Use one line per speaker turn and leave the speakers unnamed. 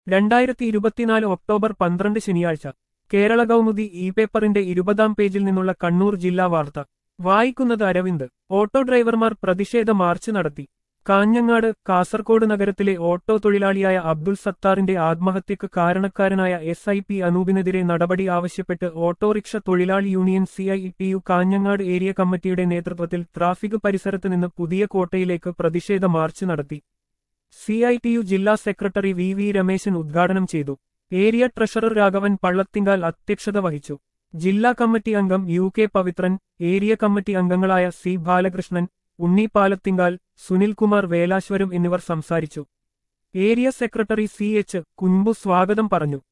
രണ്ടായിരത്തി ഇരുപത്തിനാല് ഒക്ടോബർ പന്ത്രണ്ട് ശനിയാഴ്ച കേരള കൗമുദി ഇ പേപ്പറിന്റെ ഇരുപതാം പേജിൽ നിന്നുള്ള കണ്ണൂർ ജില്ലാ വാർത്ത വായിക്കുന്നത് അരവിന്ദ് ഓട്ടോ ഡ്രൈവർമാർ പ്രതിഷേധ മാർച്ച് നടത്തി കാഞ്ഞങ്ങാട് കാസർകോട് നഗരത്തിലെ ഓട്ടോ തൊഴിലാളിയായ അബ്ദുൾ സത്താറിന്റെ ആത്മഹത്യക്ക് കാരണക്കാരനായ എസ് ഐ പി അനൂപിനെതിരെ നടപടി ആവശ്യപ്പെട്ട് ഓട്ടോറിക്ഷ തൊഴിലാളി union C I T U Kanhangad area കമ്മിറ്റിയുടെ നേതൃത്വത്തിൽ ട്രാഫിക് പരിസരത്ത് നിന്ന് പുതിയ കോട്ടയിലേക്ക് പ്രതിഷേധ മാർച്ച് നടത്തി സി ഐ ടി യു ജില്ലാ സെക്രട്ടറി വി വി രമേശൻ ഉദ്ഘാടനം ചെയ്തു ഏരിയ ട്രഷറർ രാഘവൻ പള്ളത്തിങ്കാൽ അധ്യക്ഷത വഹിച്ചു ജില്ലാ കമ്മിറ്റി അംഗം U K Pavithran area committee അംഗങ്ങളായ സി ബാലകൃഷ്ണൻ ഉണ്ണി പാലത്തിങ്കാൽ സുനിൽകുമാർ വേലാശ്വരം എന്നിവർ സംസാരിച്ചു area secretary C H Kunbu സ്വാഗതം പറഞ്ഞു